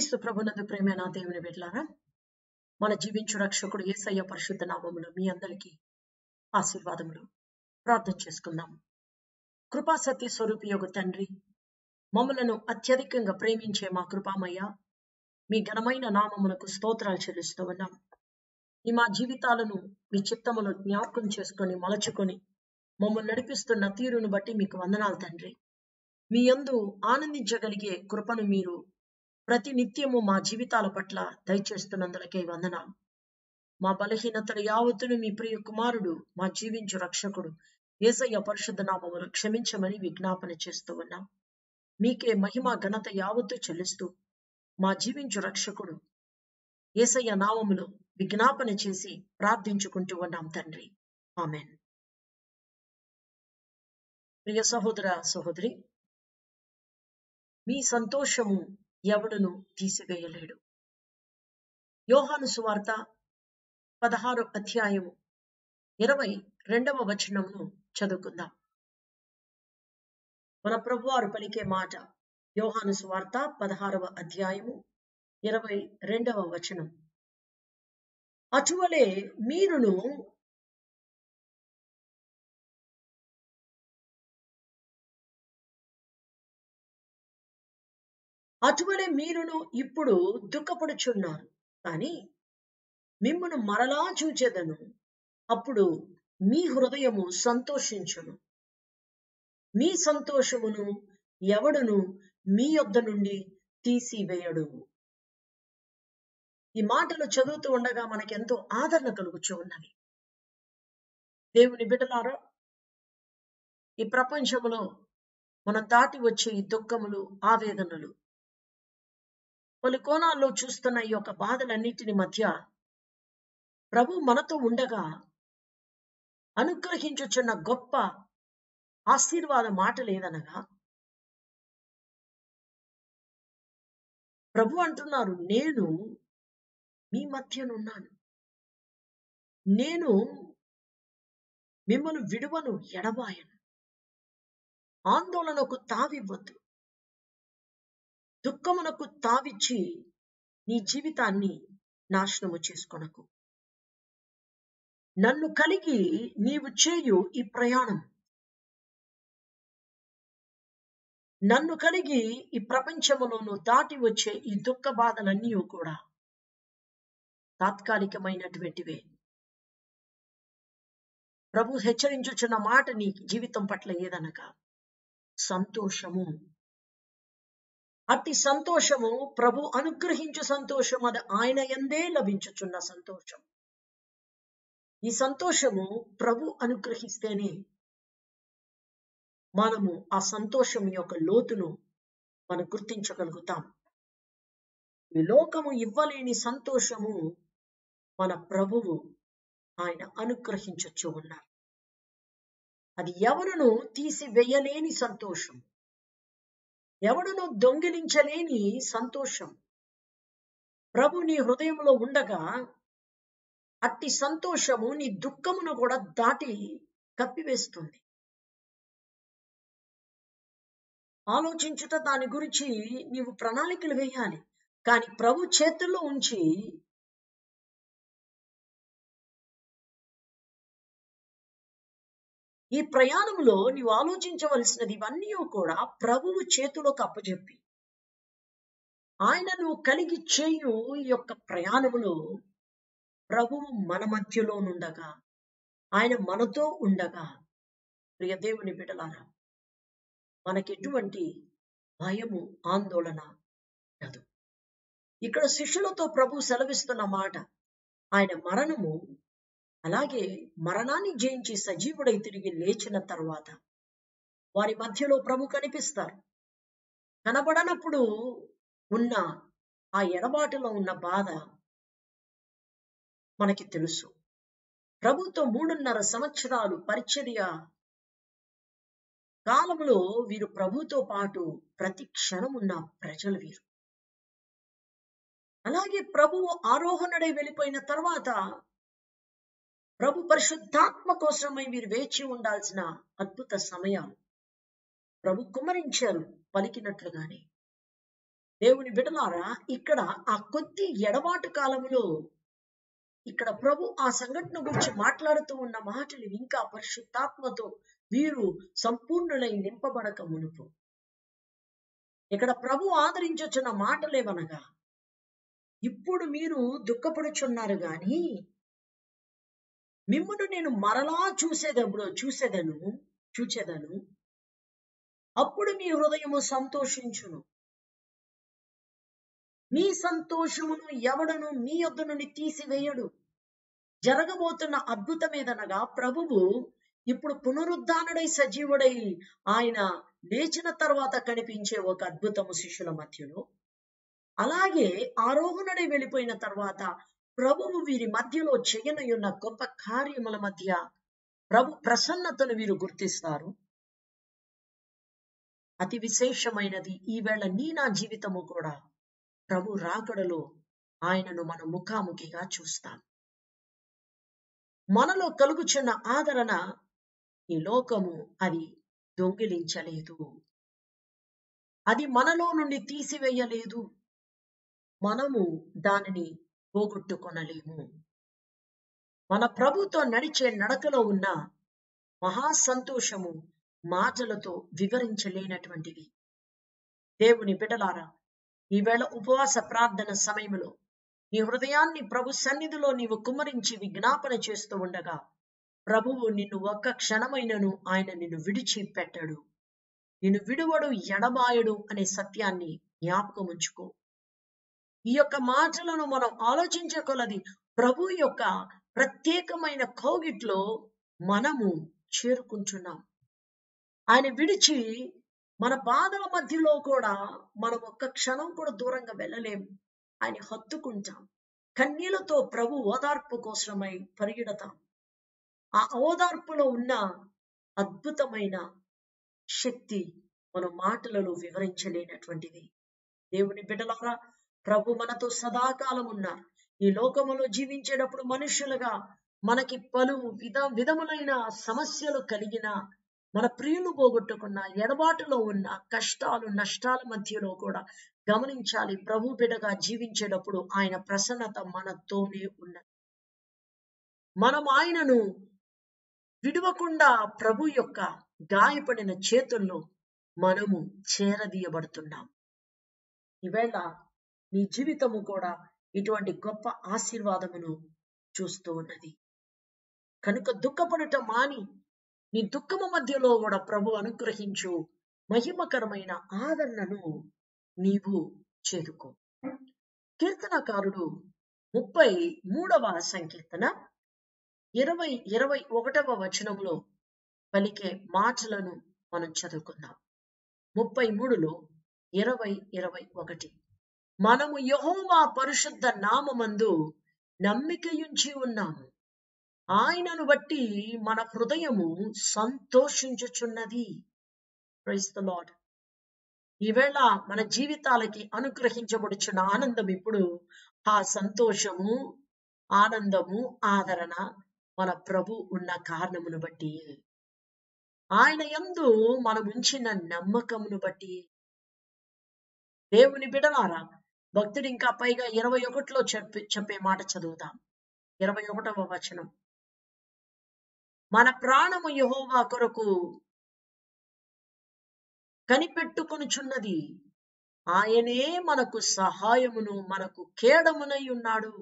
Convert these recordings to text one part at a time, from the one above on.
క్రీస్తు ప్రభునందు ప్రేమైన దేవుని బిడ్డలారా మన జీవించు రక్షకుడు యేసయ్య పరిశుద్ధ నామములు మీ అందరికీ ఆశీర్వాదములు ప్రార్థన చేసుకుందాం కృపా సత్య స్వరూపి యొక్క తండ్రి మమ్మలను అత్యధికంగా ప్రేమించే మా కృపామయ్య మీ ఘనమైన నామములకు స్తోత్రాలు చెల్లిస్తూ ఉన్నాం ఈ మా జీవితాలను మీ చిత్తములో జ్ఞాపకం చేసుకొని మలచుకొని మమ్మల్ని నడిపిస్తున్న తీరును బట్టి మీకు వందనాలు తండ్రి మీ యందు ఆనందించగలిగే కృపను మీరు ప్రతి నిత్యము మా జీవితాల పట్ల దయచేస్తున్నందులకే వందనాలు మా బలహీనతలు యావత్తును మీ ప్రియ కుమారుడు మా జీవించు రక్షకుడు ఏసయ్య పరిశుద్ధ నామములు క్షమించమని విజ్ఞాపన చేస్తూ ఉన్నాం మీకే మహిమ ఘనత యావత్తు చెల్లిస్తూ మా జీవించు రక్షకుడు ఏసయ్య నామములు విజ్ఞాపన చేసి ప్రార్థించుకుంటూ ఉన్నాం తండ్రి ఆమెన్ ప్రియ సహోదర సహోదరి మీ సంతోషము ఎవడును తీసివేయలేడు యోహాను సువార్త పదహారు అధ్యాయము ఇరవై రెండవ వచనమును చదువుకుందాం మన ప్రభువారు పలికే మాట యోహాను సువార్త పదహారవ అధ్యాయము ఇరవై రెండవ వచనం అటువలే మీరును అటువలే మీరును ఇప్పుడు దుఃఖపడుచున్నారు కానీ మిమ్మను మరలా చూచెదను అప్పుడు మీ హృదయము సంతోషించును మీ సంతోషమును ఎవడును మీ యొద్ద నుండి తీసివేయడు ఈ మాటలు చదువుతూ ఉండగా మనకెంతో ఆదరణ కలుగుచూ ఉన్నవి దేవుని బిడ్డలారా ఈ ప్రపంచంలో మనం దాటి వచ్చే ఈ దుఃఖములు ఆవేదనలు పలు కోణాల్లో చూస్తున్న ఈ యొక్క బాధలన్నిటిని మధ్య ప్రభు మనతో ఉండగా అనుగ్రహించుచున్న గొప్ప ఆశీర్వాద మాట లేదనగా ప్రభు అంటున్నారు నేను మీ మధ్యనున్నాను నేను మిమ్మల్ని విడువను ఎడబాయను ఆందోళనకు తావివ్వద్దు దుఃఖమునకు తావిచ్చి నీ జీవితాన్ని నాశనము చేసుకొనకు నన్ను కలిగి నీవు చేయు ఈ ప్రయాణం నన్ను కలిగి ఈ ప్రపంచములోను దాటి వచ్చే ఈ దుఃఖ బాధలన్నీ కూడా తాత్కాలికమైనటువంటివే ప్రభు హెచ్చరించుచున్న మాట నీ జీవితం పట్ల ఏదనగా సంతోషము అట్టి సంతోషము ప్రభు అనుగ్రహించు సంతోషం అది ఆయన ఎందే లభించుచున్న సంతోషం ఈ సంతోషము ప్రభు అనుగ్రహిస్తేనే మనము ఆ సంతోషం యొక్క లోతును మనం గుర్తించగలుగుతాం ఈ లోకము ఇవ్వలేని సంతోషము మన ప్రభువు ఆయన అనుగ్రహించచ్చు ఉన్నారు అది ఎవరును తీసివేయలేని సంతోషం ఎవడును దొంగిలించలేని సంతోషం ప్రభు నీ హృదయంలో ఉండగా అట్టి సంతోషము నీ దుఃఖమును కూడా దాటి కప్పివేస్తుంది ఆలోచించుట దాని గురించి నీవు ప్రణాళికలు వేయాలి కానీ ప్రభు చేతుల్లో ఉంచి ఈ ప్రయాణంలో నీవు ఆలోచించవలసినది ఇవన్నీ కూడా ప్రభువు చేతులకు అప్పచెప్పి ఆయన నువ్వు కలిగి చేయు ఈ యొక్క ప్రయాణములో ప్రభువు మన మధ్యలో నుండగా ఆయన మనతో ఉండగా ప్రియ దేవుని బిడలారా మనకెటువంటి భయము ఆందోళన కాదు ఇక్కడ శిష్యులతో ప్రభు సెలవిస్తున్న మాట ఆయన మరణము అలాగే మరణాన్ని జయించి సజీవుడై తిరిగి లేచిన తర్వాత వారి మధ్యలో ప్రభు కనిపిస్తారు కనబడనప్పుడు ఉన్న ఆ ఎడబాటులో ఉన్న బాధ మనకి తెలుసు ప్రభుతో మూడున్నర సంవత్సరాలు పరిచర్య కాలంలో వీరు ప్రభుతో పాటు ప్రతి క్షణం ఉన్న ప్రజలు వీరు అలాగే ప్రభువు ఆరోహణడై వెళ్ళిపోయిన తర్వాత ప్రభు పరిశుద్ధాత్మ కోసమై వీరు వేచి ఉండాల్సిన అద్భుత సమయాలు ప్రభు కుమరించారు పలికినట్లుగానే దేవుని బిడలారా ఇక్కడ ఆ కొద్ది ఎడబాటు కాలములో ఇక్కడ ప్రభు ఆ సంఘటన గురించి మాట్లాడుతూ ఉన్న మాటలు ఇంకా పరిశుద్ధాత్మతో వీరు సంపూర్ణులై నింపబడక మునుపు ఇక్కడ ప్రభు ఆదరించొచ్చిన మాటలేమనగా ఇప్పుడు మీరు దుఃఖపడుచున్నారు గాని మిమ్మును నేను మరలా చూసేదప్పుడు చూసేదను చూచేదను అప్పుడు మీ హృదయము సంతోషించును మీ సంతోషమును ఎవడను మీ యొద్ద నుండి తీసివేయడు జరగబోతున్న అద్భుతమేదనగా ప్రభువు ఇప్పుడు పునరుద్ధానుడై సజీవుడై ఆయన లేచిన తర్వాత కనిపించే ఒక అద్భుతము శిష్యుల మధ్యలో అలాగే ఆరోహణుడై వెళ్ళిపోయిన తర్వాత ప్రభువు వీరి మధ్యలో చేయనయున్న గొప్ప కార్యముల మధ్య ప్రభు ప్రసన్నతను వీరు గుర్తిస్తారు అతి విశేషమైనది ఈవేళ నీ నా జీవితము కూడా ప్రభు రాకడలో ఆయనను మన ముఖాముఖిగా చూస్తాం మనలో కలుగుచున్న ఆదరణ ఈ లోకము అది దొంగిలించలేదు అది మనలో నుండి తీసివేయలేదు మనము దానిని పోగొట్టుకొనలేము మన ప్రభుతో నడిచే నడకలో ఉన్న మహా సంతోషము మాటలతో వివరించలేనటువంటిది దేవుని బిడలారా ఈవేళ ఉపవాస ప్రార్థన సమయంలో నీ హృదయాన్ని ప్రభు సన్నిధిలో నీవు కుమ్మరించి విజ్ఞాపన చేస్తూ ఉండగా ప్రభువు నిన్ను ఒక్క క్షణమైనను ఆయన నిన్ను విడిచిపెట్టడు నిన్ను విడువడు ఎడబాయడు అనే సత్యాన్ని జ్ఞాపకం ఉంచుకో ఈ యొక్క మాటలను మనం ఆలోచించే కొలది ప్రభు యొక్క ప్రత్యేకమైన కౌగిట్లో మనము చేరుకుంటున్నాం ఆయన విడిచి మన బాధల మధ్యలో కూడా మనం ఒక్క క్షణం కూడా దూరంగా వెళ్ళలేము ఆయన హత్తుకుంటాం కన్నీళ్లతో ప్రభు ఓదార్పు కోసమై పరిగెడతాం ఆ ఓదార్పులో ఉన్న అద్భుతమైన శక్తి మన మాటలలో వివరించలేనటువంటిది దేవుని బిడ్డలారా ప్రభు మనతో సదాకాలం ఉన్నారు ఈ లోకములో జీవించేటప్పుడు మనుషులుగా మనకి పలు విధ విధములైన సమస్యలు కలిగిన మన ప్రియులు పోగొట్టుకున్న ఎడబాటులో ఉన్న కష్టాలు నష్టాల మధ్యలో కూడా గమనించాలి ప్రభు బిడగా జీవించేటప్పుడు ఆయన ప్రసన్నత మనతోనే ఉన్నది మనం ఆయనను విడవకుండా ప్రభు యొక్క గాయపడిన చేతుల్లో మనము చేరదీయబడుతున్నాం ఈవేళ నీ జీవితము కూడా ఇటువంటి గొప్ప ఆశీర్వాదమును చూస్తూ ఉన్నది కనుక దుఃఖపడుట మాని నీ దుఃఖము మధ్యలో కూడా ప్రభు అనుగ్రహించు మహిమకరమైన ఆదరణను నీవు చేరుకో కీర్తనకారుడు ముప్పై మూడవ సంకీర్తన ఇరవై ఇరవై ఒకటవ వచనంలో పలికే మాటలను మనం చదువుకుందాం ముప్పై మూడులో ఇరవై ఇరవై ఒకటి మనము యహోవా పరిశుద్ధ నామమందు నమ్మికయుంచి ఉన్నాము ఆయనను బట్టి మన హృదయము సంతోషించుచున్నది ప్రైస్ ద లాడ్ ఈవేళ మన జీవితాలకి అనుగ్రహించబడుచున్న ఆనందం ఇప్పుడు ఆ సంతోషము ఆనందము ఆదరణ మన ప్రభు ఉన్న కారణమును బట్టి ఆయన యందు మనం ఉంచిన నమ్మకమును బట్టి దేవుని బిడలారా భక్తుడు ఇంకా పైగా ఇరవై ఒకటిలో చెప్పి చెప్పే మాట చదువుతాం ఇరవై ఒకటవ వచనం మన ప్రాణము యహోవా కొరకు కనిపెట్టుకొనుచున్నది ఆయనే మనకు సహాయమును మనకు కేడమునై ఉన్నాడు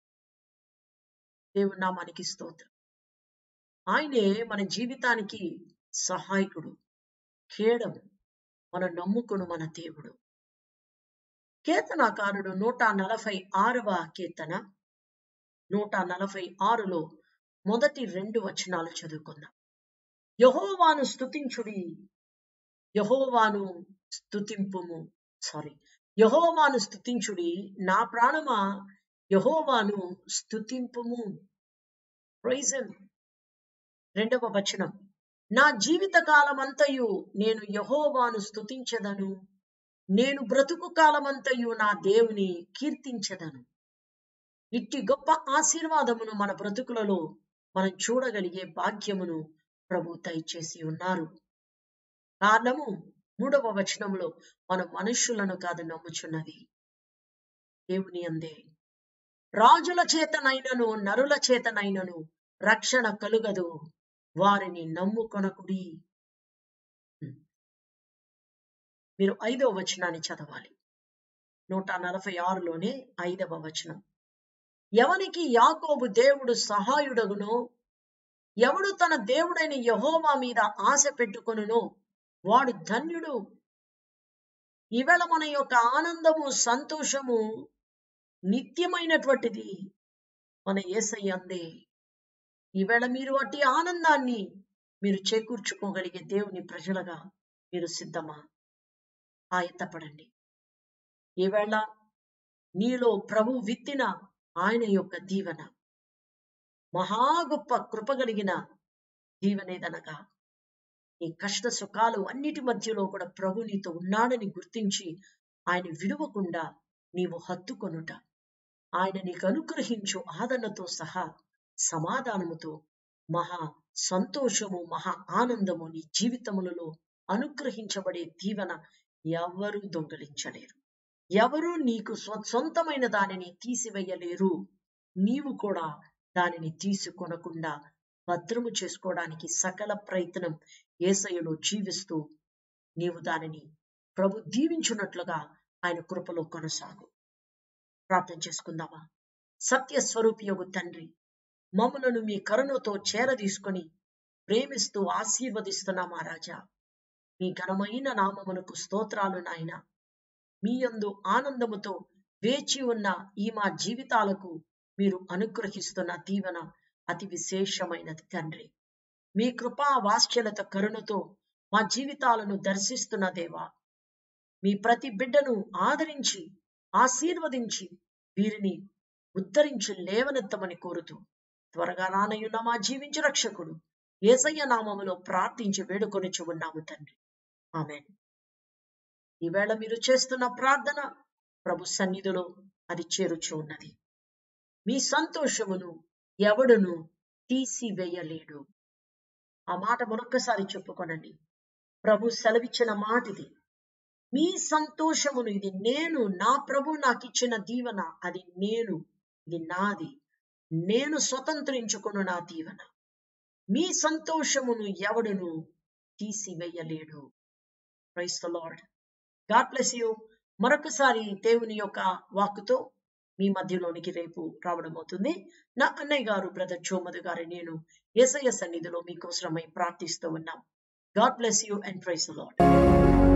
దేవుడు నామానికి స్తోత్రం ఆయనే మన జీవితానికి సహాయకుడు కేడము మన నమ్ముకును మన దేవుడు కీర్తనాకారుడు నూట నలభై ఆరవ కీర్తన నూట నలభై ఆరులో మొదటి రెండు వచనాలు చదువుకుందాం యహోవాను స్తుతించుడి యహోవాను స్తుతింపుము సారీ యహోవాను స్తుతించుడి నా ప్రాణమా యహోవాను స్తుతింపుము ప్రైజన్ రెండవ వచనం నా జీవిత కాలమంతయు నేను యహోవాను స్తుతించదను నేను బ్రతుకు కాలమంతయు నా దేవుని కీర్తించదను ఇట్టి గొప్ప ఆశీర్వాదమును మన బ్రతుకులలో మనం చూడగలిగే భాగ్యమును ప్రభు దయచేసి ఉన్నారు కారణము మూడవ వచనంలో మన మనుష్యులను కాదు నమ్ముచున్నది దేవుని అందే రాజుల చేతనైనను నరుల చేతనైనను రక్షణ కలుగదు వారిని నమ్ముకొనకుడి మీరు ఐదవ వచనాన్ని చదవాలి నూట నలభై ఆరులోనే ఐదవ వచనం ఎవనికి యాకోబు దేవుడు సహాయుడగునో ఎవడు తన దేవుడైన యహోవా మీద ఆశ పెట్టుకొనునో వాడు ధన్యుడు ఈవేళ మన యొక్క ఆనందము సంతోషము నిత్యమైనటువంటిది మన ఏసయ్య అందే ఈవేళ మీరు అట్టి ఆనందాన్ని మీరు చేకూర్చుకోగలిగే దేవుని ప్రజలుగా మీరు సిద్ధమా ఆయత్తపడండి ఈవేళ నీలో ప్రభు విత్తిన ఆయన యొక్క దీవెన మహా గొప్ప కృపగలిగిన దీవెనేదనగా నీ కష్ట సుఖాలు అన్నిటి మధ్యలో కూడా ప్రభు నీతో ఉన్నాడని గుర్తించి ఆయన విడువకుండా నీవు హత్తుకొనుట ఆయన నీకు అనుగ్రహించు ఆదరణతో సహా సమాధానముతో మహా సంతోషము మహా ఆనందము నీ జీవితములలో అనుగ్రహించబడే దీవెన ఎవరూ దొంగలించలేరు ఎవరూ నీకు సొంతమైన దానిని తీసివేయలేరు నీవు కూడా దానిని తీసుకొనకుండా భద్రము చేసుకోవడానికి సకల ప్రయత్నం ఏసయ్యలో జీవిస్తూ నీవు దానిని ప్రభు దీవించున్నట్లుగా ఆయన కృపలో కొనసాగు ప్రార్థన చేసుకుందామా సత్య స్వరూపియోగు తండ్రి మమ్మలను మీ కరుణతో చేరదీసుకొని ప్రేమిస్తూ ఆశీర్వదిస్తున్నామా రాజా మీ ఘనమైన నామమునకు స్తోత్రాలు నాయన మీ యందు ఆనందముతో వేచి ఉన్న ఈ మా జీవితాలకు మీరు అనుగ్రహిస్తున్న దీవెన అతి విశేషమైనది తండ్రి మీ కృపా వాత్సల్యత కరుణతో మా జీవితాలను దర్శిస్తున్న దేవా మీ ప్రతి బిడ్డను ఆదరించి ఆశీర్వదించి వీరిని ఉద్ధరించి లేవనెత్తమని కోరుతూ త్వరగా రానయున్న మా జీవించు రక్షకుడు ఏసయ్య నామములో ప్రార్థించి వేడుకొనిచి ఉన్నాము తండ్రి ఆమె ఈవేళ మీరు చేస్తున్న ప్రార్థన ప్రభు సన్నిధిలో అది చేరుచు ఉన్నది మీ సంతోషమును ఎవడును తీసివేయలేడు ఆ మాట మరొక్కసారి చెప్పుకొనండి ప్రభు సెలవిచ్చిన మాట ఇది మీ సంతోషమును ఇది నేను నా ప్రభు నాకు ఇచ్చిన దీవెన అది నేను ఇది నాది నేను స్వతంత్రించుకును నా దీవెన మీ సంతోషమును ఎవడును తీసివేయలేడు praise the lord God bless you మరొకసారి దేవుని యొక్క వాక్కుతో మీ మధ్యలోనికి రేపు రావడం అవుతుంది నా అన్నయ్య గారు బ్రదర్ చోమదు గారు నేను ఏసయ్య సన్నిధిలో మీకోసమై ప్రార్థిస్తూ ఉన్నాం God bless you and praise lord